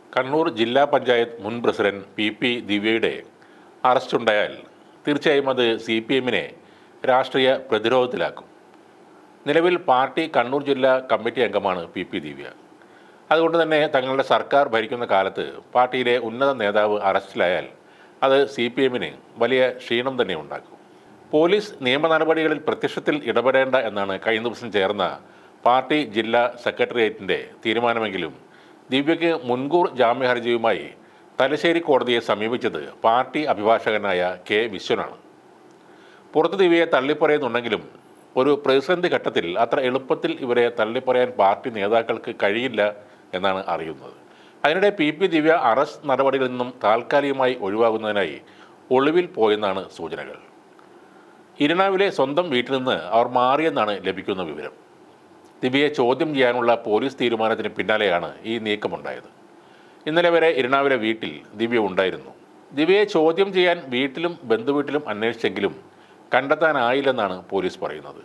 കണ്ണൂർ ജില്ലാ പഞ്ചായത്ത് മുൻ president P P ദിവ്യയുടെ അറസ്റ്റുണ്ടായാൽ തീർച്ചയായും അത് സി പി എമ്മിനെ രാഷ്ട്രീയ പ്രതിരോധത്തിലാക്കും നിലവിൽ പാർട്ടി കണ്ണൂർ ജില്ലാ കമ്മിറ്റി അംഗമാണ് പി പി ദിവ്യ അതുകൊണ്ട് തന്നെ തങ്ങളുടെ സർക്കാർ ഭരിക്കുന്ന കാലത്ത് പാർട്ടിയിലെ ഉന്നത നേതാവ് അറസ്റ്റിലായാൽ അത് സി പി എമ്മിന് വലിയ ക്ഷീണം തന്നെ ഉണ്ടാക്കും പോലീസ് നിയമ നടപടികളിൽ പ്രത്യക്ഷത്തിൽ ഇടപെടേണ്ട എന്നാണ് കഴിഞ്ഞ ദിവസം ചേർന്ന പാർട്ടി ജില്ലാ സെക്രട്ടേറിയറ്റിൻ്റെ തീരുമാനമെങ്കിലും ദിവ്യയ്ക്ക് മുൻകൂർ ജാമ്യ ഹർജിയുമായി തലശ്ശേരി കോടതിയെ സമീപിച്ചത് പാർട്ടി അഭിഭാഷകനായ കെ വിശ്വനാണ് പുറത്ത് ദിവ്യയെ തള്ളിപ്പറയുന്നുണ്ടെങ്കിലും ഒരു പ്രതിസന്ധി ഘട്ടത്തിൽ അത്ര എളുപ്പത്തിൽ ഇവരെ തള്ളിപ്പറയാൻ പാർട്ടി നേതാക്കൾക്ക് കഴിയില്ല എന്നാണ് അറിയുന്നത് അതിനിടെ പി പി ദിവ്യ അറസ്റ്റ് നടപടികളിൽ നിന്നും താൽക്കാലികമായി ഒഴിവാകുന്നതിനായി ഒളിവിൽ പോയെന്നാണ് സൂചനകൾ ഇരിണാവിലെ സ്വന്തം വീട്ടിൽ നിന്ന് അവർ മാറിയെന്നാണ് ലഭിക്കുന്ന വിവരം ദിവ്യയെ ചോദ്യം ചെയ്യാനുള്ള പോലീസ് തീരുമാനത്തിന് പിന്നാലെയാണ് ഈ നീക്കമുണ്ടായത് ഇന്നലെ വരെ ഇരിണാവിലെ വീട്ടിൽ ദിവ്യ ഉണ്ടായിരുന്നു ദിവ്യയെ ചോദ്യം ചെയ്യാൻ വീട്ടിലും ബന്ധുവീട്ടിലും അന്വേഷിച്ചെങ്കിലും കണ്ടെത്താനായില്ലെന്നാണ് പോലീസ് പറയുന്നത്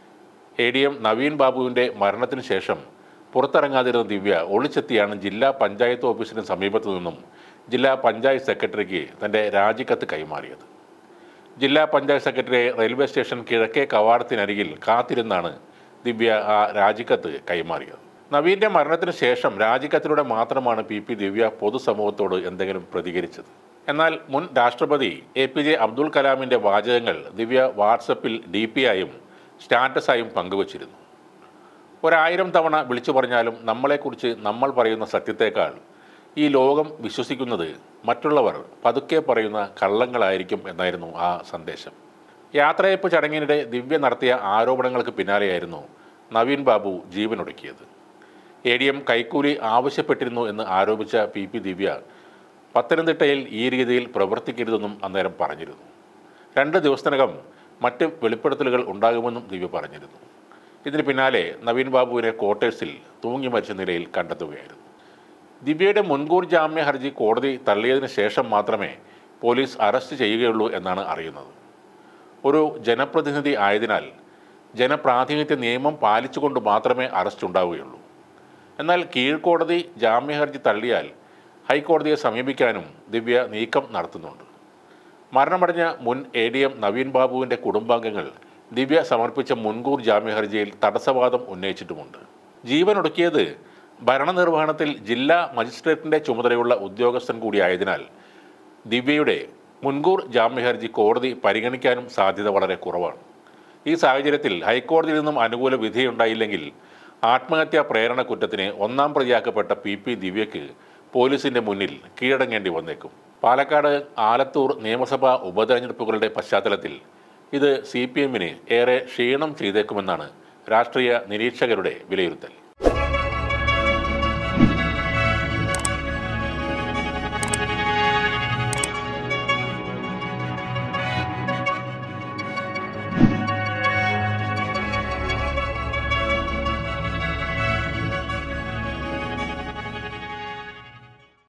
എ ഡി എം നവീൻ ബാബുവിൻ്റെ മരണത്തിന് ശേഷം പുറത്തിറങ്ങാതിരുന്ന ദിവ്യ ഒളിച്ചെത്തിയാണ് ജില്ലാ പഞ്ചായത്ത് ഓഫീസിന് സമീപത്തു നിന്നും ജില്ലാ പഞ്ചായത്ത് സെക്രട്ടറിക്ക് തൻ്റെ രാജിക്കത്ത് കൈമാറിയത് ജില്ലാ പഞ്ചായത്ത് സെക്രട്ടറി റെയിൽവേ സ്റ്റേഷൻ കിഴക്കേ കവാടത്തിനരികിൽ കാത്തിരുന്നാണ് ദിവ്യ ആ രാജിക്കത്ത് കൈമാറിയത് നവീൻ്റെ മരണത്തിന് ശേഷം രാജിക്കത്തിലൂടെ മാത്രമാണ് പി പി ദിവ്യ പൊതുസമൂഹത്തോട് എന്തെങ്കിലും പ്രതികരിച്ചത് എന്നാൽ മുൻ രാഷ്ട്രപതി എ പി ജെ അബ്ദുൽ കലാമിൻ്റെ വാചകങ്ങൾ ദിവ്യ വാട്സപ്പിൽ ഡി പി ആയും സ്റ്റാറ്റസായും പങ്കുവച്ചിരുന്നു ഒരായിരം തവണ വിളിച്ചു പറഞ്ഞാലും നമ്മളെക്കുറിച്ച് നമ്മൾ പറയുന്ന സത്യത്തേക്കാൾ ഈ ലോകം വിശ്വസിക്കുന്നത് മറ്റുള്ളവർ പതുക്കെ പറയുന്ന കള്ളങ്ങളായിരിക്കും എന്നായിരുന്നു ആ സന്ദേശം യാത്രയപ്പ് ചടങ്ങിനിടെ ദിവ്യ നടത്തിയ ആരോപണങ്ങൾക്ക് പിന്നാലെയായിരുന്നു നവീൻ ബാബു ജീവനൊടുക്കിയത് എ ഡി എം കൈക്കൂലി ആവശ്യപ്പെട്ടിരുന്നു എന്ന് ആരോപിച്ച പി പി ദിവ്യ പത്തനംതിട്ടയിൽ ഈ രീതിയിൽ പ്രവർത്തിക്കരുതെന്നും അന്നേരം പറഞ്ഞിരുന്നു രണ്ട് ദിവസത്തിനകം മറ്റ് വെളിപ്പെടുത്തലുകൾ ഉണ്ടാകുമെന്നും ദിവ്യ പറഞ്ഞിരുന്നു ഇതിന് പിന്നാലെ നവീൻ ബാബുവിനെ ക്വാർട്ടേഴ്സിൽ തൂങ്ങി മരിച്ച നിലയിൽ കണ്ടെത്തുകയായിരുന്നു ദിവ്യയുടെ മുൻകൂർ ജാമ്യ ഹർജി കോടതി തള്ളിയതിന് ശേഷം മാത്രമേ പോലീസ് അറസ്റ്റ് ചെയ്യുകയുള്ളൂ എന്നാണ് അറിയുന്നത് ഒരു ജനപ്രതിനിധി ആയതിനാൽ ജനപ്രാതിനിധ്യ നിയമം പാലിച്ചുകൊണ്ട് മാത്രമേ അറസ്റ്റ് ഉണ്ടാവുകയുള്ളൂ എന്നാൽ കീഴ്ക്കോടതി ജാമ്യ ഹർജി തള്ളിയാൽ ഹൈക്കോടതിയെ സമീപിക്കാനും ദിവ്യ നീക്കം നടത്തുന്നുണ്ട് മരണമടഞ്ഞ മുൻ എ ഡി എം നവീൻ ബാബുവിൻ്റെ കുടുംബാംഗങ്ങൾ ദിവ്യ സമർപ്പിച്ച മുൻകൂർ ജാമ്യ ഹർജിയിൽ തടസ്സവാദം ഉന്നയിച്ചിട്ടുമുണ്ട് ജീവനൊടുക്കിയത് ഭരണനിർവഹണത്തിൽ ജില്ലാ മജിസ്ട്രേറ്റിൻ്റെ ചുമതലയുള്ള ഉദ്യോഗസ്ഥൻ കൂടിയായതിനാൽ ദിവ്യയുടെ മുൻകൂർ ജാമ്യ ഹർജി കോടതി പരിഗണിക്കാനും സാധ്യത വളരെ കുറവാണ് ഈ സാഹചര്യത്തിൽ ഹൈക്കോടതിയിൽ നിന്നും അനുകൂല വിധിയുണ്ടായില്ലെങ്കിൽ ആത്മഹത്യാ പ്രേരണ കുറ്റത്തിന് ഒന്നാം പ്രതിയാക്കപ്പെട്ട പി പി ദിവ്യയ്ക്ക് പോലീസിന്റെ മുന്നിൽ കീഴടങ്ങേണ്ടി വന്നേക്കും പാലക്കാട് ആലത്തൂർ നിയമസഭാ ഉപതെരഞ്ഞെടുപ്പുകളുടെ പശ്ചാത്തലത്തിൽ ഇത് സി പി എമ്മിന് ഏറെ ക്ഷീണം ചെയ്തേക്കുമെന്നാണ് രാഷ്ട്രീയ നിരീക്ഷകരുടെ വിലയിരുത്തൽ